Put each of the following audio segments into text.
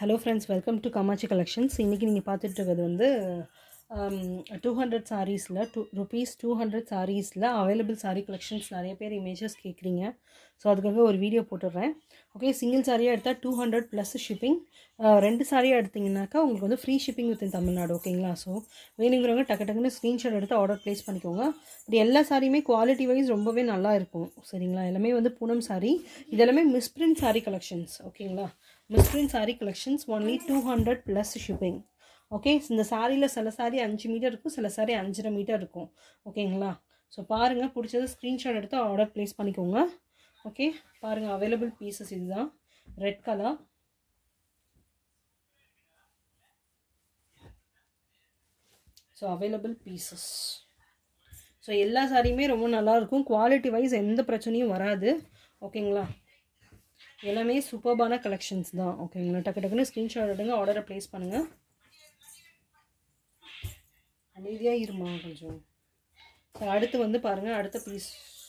hello friends welcome to Kamakshi collections இன்றைக்கி நீங்கள் பார்த்துட்டு இருக்கிறது வந்து டூ ஹண்ட்ரட் சாரீஸில் டூ ருபீஸ் டூ ஹண்ட்ரட் சாரீஸில் அவைலபிள் சாரீ கலெக்ஷன்ஸ் நிறைய பேர் இமேஜஸ் கேட்குறீங்க ஸோ அதுக்காக ஒரு வீடியோ போட்டுடுறேன் ஓகே சிங்கிள் சாரியாக எடுத்தால் டூ ஹண்ட்ரட் ப்ளஸ் ஷிப்பிங் ரெண்டு சாரியாக எடுத்திங்கனாக்கா உங்களுக்கு வந்து ஃப்ரீ ஷிப்பிங் வித் தமிழ்நாடு ஓகேங்களா ஸோ வேணுங்கிறவங்க டக்கு டக்குன்னு ஸ்க்ரீன்ஷாட் எடுத்து ஆர்டர் ப்ளேஸ் பண்ணிக்கோங்க இது எல்லா சாரியுமே குவாலிட்டி வைஸ் ரொம்பவே நல்லா இருக்கும் சரிங்களா எல்லாமே வந்து பூனம் சாரி இது எல்லாமே மிஸ்பிரிண்ட் சாரி கலெக்ஷன்ஸ் ஓகேங்களா misprint sari collections only two hundred plus shipping okay இந்த சாரியில் சில சாரி அஞ்சு மீட்டர் இருக்கும் சில சாரி அஞ்சரை மீட்டர் இருக்கும் ஓகேங்களா ஸோ பாருங்கள் பிடிச்சது ஸ்க்ரீன்ஷாட் எடுத்து ஆர்டர் ப்ளேஸ் பண்ணிக்கோங்க ஓகே பாருங்கள் அவைலபிள் பீசஸ் இதுதான் red colour so available pieces so எல்லா சாரியுமே ரொம்ப நல்லாயிருக்கும் குவாலிட்டி வைஸ் எந்த பிரச்சனையும் வராது ஓகேங்களா எல்லாமே சூப்பர்பான கலெக்ஷன்ஸ் தான் ஓகேங்களா டக்கு டக்குன்னு ஸ்க்ரீன்ஷாட் எடுங்க ஆர்டரை ப்ளேஸ் பண்ணுங்கள் அமைதியாக இருமா கொஞ்சம் ஸோ அடுத்து வந்து பாருங்கள் அடுத்த பீஸ்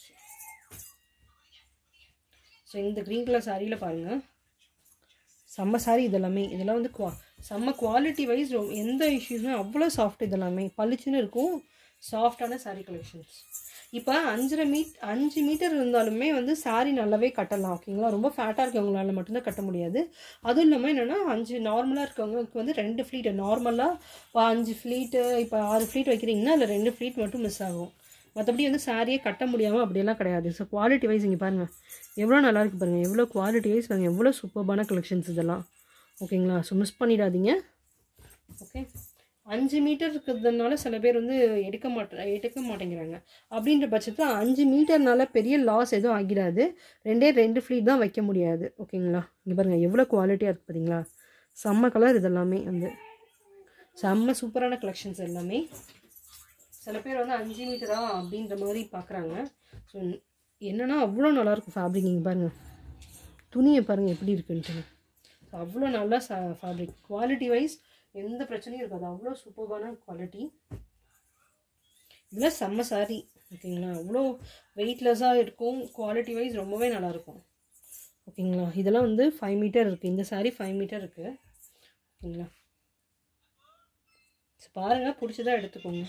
ஸோ இந்த க்ரீன் கலர் சாரியில் பாருங்கள் செம்ம சாரி இதெல்லாமே இதெல்லாம் வந்து குவா செம்ம குவாலிட்டி வைஸ் எந்த இஷ்யூஸுமே அவ்வளோ சாஃப்ட் இதெல்லாமே பளிச்சுன்னு இருக்கும் சாஃப்டான சாரீ கலெக்ஷன்ஸ் இப்போ அஞ்சரை மீட் அஞ்சு மீட்டர் இருந்தாலுமே வந்து சாரீ நல்லாவே கட்டலாம் ஓகேங்களா ரொம்ப ஃபேட்டாக இருக்கவங்களால மட்டும்தான் கட்ட முடியாது அதுவும் இல்லாமல் என்னென்னா அஞ்சு நார்மலாக இருக்கவங்களுக்கு வந்து ரெண்டு ஃப்ளீட் நார்மலாக இப்போ அஞ்சு ஃப்ளீட்டு இப்போ ஆறு ஃப்ளீட் வைக்கிறீங்கன்னா அதில் ரெண்டு ஃப்ளீட் மட்டும் மிஸ் ஆகும் மற்றபடி வந்து சாரியே கட்ட முடியாமல் அப்படியெல்லாம் கிடையாது ஸோ குவாலிட்டி வைஸ் இங்கே பாருங்கள் எவ்வளோ நல்லா இருக்கு பாருங்கள் எவ்வளோ குவாலிட்டி வைஸ் பாருங்கள் எவ்வளோ சூப்பர்பான கலெக்ஷன்ஸ் இதெல்லாம் ஓகேங்களா ஸோ மிஸ் பண்ணிடாதீங்க ஓகே அஞ்சு மீட்டர் இருக்கிறதுனால சில பேர் வந்து எடுக்க மாட்ட எடுக்க மாட்டேங்கிறாங்க அப்படின்ற பட்சத்தில் அஞ்சு மீட்டர்னால பெரிய லாஸ் எதுவும் ஆகிடாது ரெண்டே ரெண்டு ஃப்ளீட் தான் வைக்க முடியாது ஓகேங்களா இங்கே பாருங்கள் எவ்வளோ குவாலிட்டியாக இருக்குது பார்த்தீங்களா செம்ம கலர் இதெல்லாமே வந்து செம்ம சூப்பரான கலெக்ஷன்ஸ் எல்லாமே சில பேர் வந்து அஞ்சு மீட்டரா அப்படின்ற மாதிரி பார்க்குறாங்க ஸோ என்னென்னா அவ்வளோ நல்லாயிருக்கும் ஃபேப்ரிக் இங்கே பாருங்கள் துணியை பாருங்கள் எப்படி இருக்குன்ட்டு ஸோ அவ்வளோ நல்லா சா ஃபேப்ரிக் குவாலிட்டி வைஸ் எந்த பிரச்சனையும் இருக்காது அவ்வளோ சூப்பர்பான குவாலிட்டி இதில் செம்ம சாரி ஓகேங்களா அவ்வளோ வெயிட்லெஸ்ஸாக இருக்கும் குவாலிட்டி வைஸ் ரொம்பவே நல்லாயிருக்கும் ஓகேங்களா இதெல்லாம் வந்து ஃபைவ் மீட்டர் இருக்குது இந்த சாரீ ஃபைவ் மீட்டர் இருக்குது ஓகேங்களா பாருங்கள் பிடிச்சதா எடுத்துக்கோங்க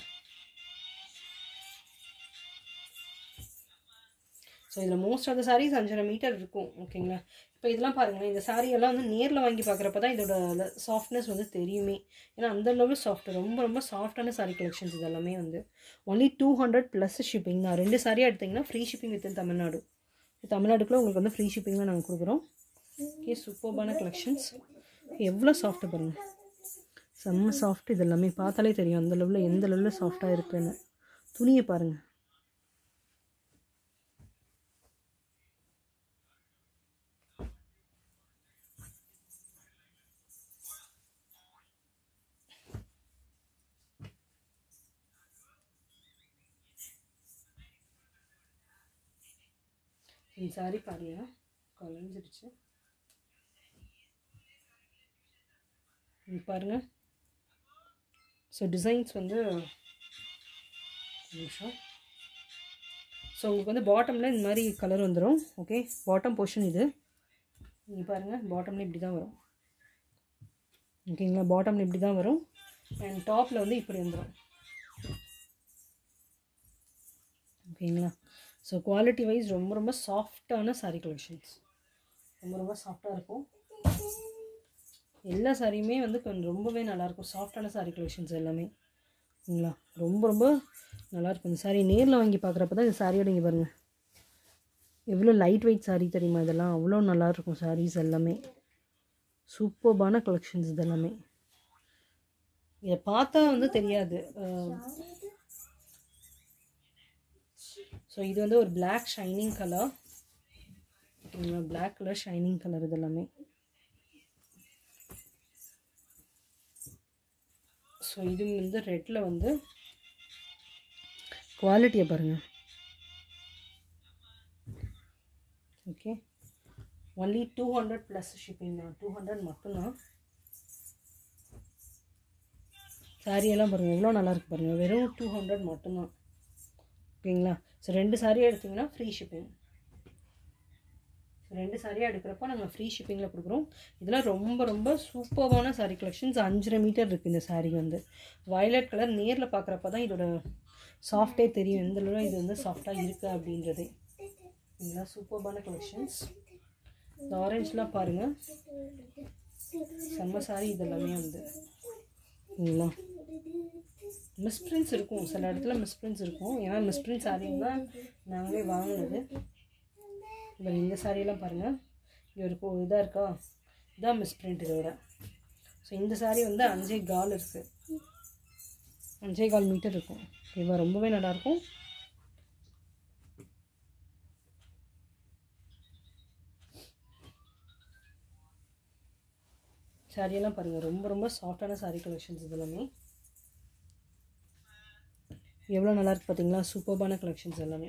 ஸோ இதில் மோஸ்ட் ஆஃப் த சாரீஸ் அஞ்சரை மீட்டர் இருக்கும் ஓகேங்களா இப்போ இதெல்லாம் பாருங்களேன் இந்த சாரியெல்லாம் வந்து நேரில் வாங்கி பார்க்குறப்ப தான் இதோட சாஃப்ட்னஸ் வந்து தெரியுமே ஏன்னா அந்த அளவு சாஃப்ட் ரொம்ப ரொம்ப சாஃப்டான சாரீ கலெக்ஷன்ஸ் இதெல்லாமே வந்து only two hundred plus shipping தான் ரெண்டு சாரியாக எடுத்திங்கன்னா ஃப்ரீ ஷிப்பிங் வித் தமிழ்நாடு தமிழ்நாடுக்குள்ளே உங்களுக்கு வந்து ஃப்ரீ ஷிப்பிங் தான் நாங்கள் கொடுக்குறோம் ஓகே சூப்பர்பான கலெக்ஷன்ஸ் எவ்வளோ சாஃப்ட்டு பாருங்கள் செம்ம சாஃப்ட் இது எல்லாமே பார்த்தாலே தெரியும் அந்த லெவலில் எந்த லெவலில் சாஃப்டாக இருக்குன்னு துணியை பாருங்கள் இந்த சாரி பாருங்க கலைஞ்சிருச்சு பாருங்க ஸோ டிசைன்ஸ் வந்து நிமிஷம் ஸோ உங்களுக்கு வந்து பாட்டமில் இந்த மாதிரி கலர் வந்துடும் ஓகே பாட்டம் போர்ஷன் இது நீங்கள் பாருங்கள் பாட்டமில் இப்படி தான் வரும் ஓகேங்களா பாட்டமில் இப்படி தான் வரும் அண்ட் டாப்பில் வந்து இப்படி வந்துடும் ஓகேங்களா ஸோ குவாலிட்டி வைஸ் ரொம்ப ரொம்ப சாஃப்டான சாரீ கலெக்ஷன்ஸ் ரொம்ப ரொம்ப சாஃப்டாக இருக்கும் எல்லா சாரியுமே வந்து கொஞ்சம் ரொம்பவே நல்லாயிருக்கும் சாஃப்டான சாரீ கலெக்ஷன்ஸ் எல்லாமே சரிங்களா ரொம்ப ரொம்ப நல்லாயிருக்கும் இந்த சாரீ நேரில் வாங்கி பார்க்குறப்ப தான் இந்த சாரியோட இங்கே பாருங்கள் எவ்வளோ லைட் வெயிட் சாரீ தெரியுமா இதெல்லாம் அவ்வளோ நல்லாயிருக்கும் சாரீஸ் எல்லாமே சூப்பர்பான கலெக்ஷன்ஸ் இதெல்லாமே இதை பார்த்தா வந்து தெரியாது ஸோ இது வந்து ஒரு black shining colour black colour shining colour இதெல்லாமே ஸோ இது வந்து ரெட்டில் வந்து குவாலிட்டியை பாருங்கள் okay only two hundred plus shipping தான் டூ ஹண்ட்ரட் மட்டும்தான் சாரியெல்லாம் பாருங்கள் எவ்வளோ நல்லாயிருக்கு பாருங்கள் வெறும் டூ ஹண்ட்ரட் மட்டும்தான் ஓகேங்களா ஸோ ரெண்டு சாரியாக எடுத்திங்கன்னா ஃப்ரீ ஷிப்பிங் ஸோ ரெண்டு சாரியாக எடுக்கிறப்போ நாங்கள் ஃப்ரீ ஷிப்பிங்கில் கொடுக்குறோம் இதெல்லாம் ரொம்ப ரொம்ப சூப்பர்வான சாரீ கலெக்ஷன்ஸ் அஞ்சரை மீட்டர் இருக்குது இந்த சாரீ வந்து வயலட் கலர் நேரில் பார்க்குறப்ப தான் இதோட சாஃப்டே தெரியும் எந்த அளவு இது வந்து சாஃப்டாக இருக்குது அப்படின்றது இதெல்லாம் சூப்பர்பான கலெக்ஷன்ஸ் இந்த ஆரஞ்சுலாம் பாருங்கள் செம்ம சாரி இதெல்லாமே வந்து இல்லைங்களா மிஸ்பிரிண்ட்ஸ் இருக்கும் சில இடத்துல மிஸ்பிரிண்ட்ஸ் இருக்கும் ஏன்னா மிஸ்பிரிண்ட் சாரீங்க தான் நாங்களே வாங்கினது இப்போ இந்த சாரியெல்லாம் பாருங்கள் இங்கே ஒரு இதாக இருக்கா இதான் மிஸ்பிரிண்ட் இதோட ஸோ இந்த சாரீ வந்து அஞ்சே கால் இருக்குது அஞ்சே கால் மீட்டர் இருக்கும் ஓகேவா ரொம்பவே நல்லாயிருக்கும் சாரியெல்லாம் பாருங்கள் ரொம்ப ரொம்ப சாஃப்டான சாரீ கலெக்ஷன்ஸ் இதெல்லாமே எவ்வளோ நல்லா இருக்கு பார்த்தீங்களா சூப்பர்பான கலெக்ஷன்ஸ் எல்லாமே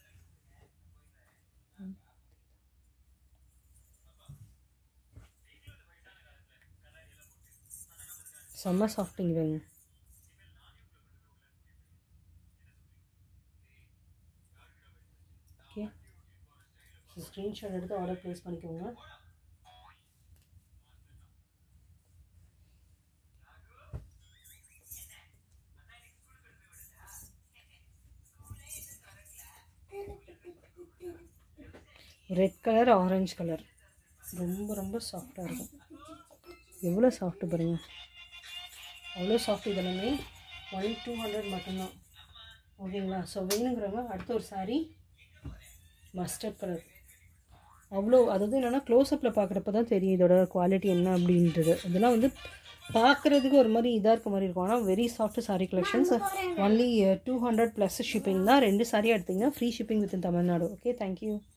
செம்ம சாஃப்டிங் வேங்க ஓகே ஸ்க்ரீன்ஷாட் எடுத்து ஆர்டர் ப்ளேஸ் பண்ணிக்கோங்க ரெட் கலர் ஆரஞ்சு கலர் ரொம்ப ரொம்ப சாஃப்டாக இருக்கும் எவ்வளோ சாஃப்ட்டு பாருங்க அவ்வளோ சாஃப்ட் இதெல்லாமே ஒன் டூ ஹண்ட்ரட் மட்டும்தான் ஓகேங்களா ஸோ வேணுங்கிறவங்க அடுத்த ஒரு சாரீ மஸ்டர்ட் கலர் அவ்வளோ அதாவது என்னென்னா க்ளோஸ்அப்பில் பார்க்குறப்ப தான் தெரியும் இதோட குவாலிட்டி என்ன அப்படின்றது இதெல்லாம் வந்து பார்க்குறதுக்கு ஒரு மாதிரி இதாக இருக்க மாதிரி இருக்கும் ஆனால் very soft saree collections only two hundred plus shipping தான் ரெண்டு சாரியாக எடுத்தீங்கன்னா free shipping with Tamil Nadu okay thank you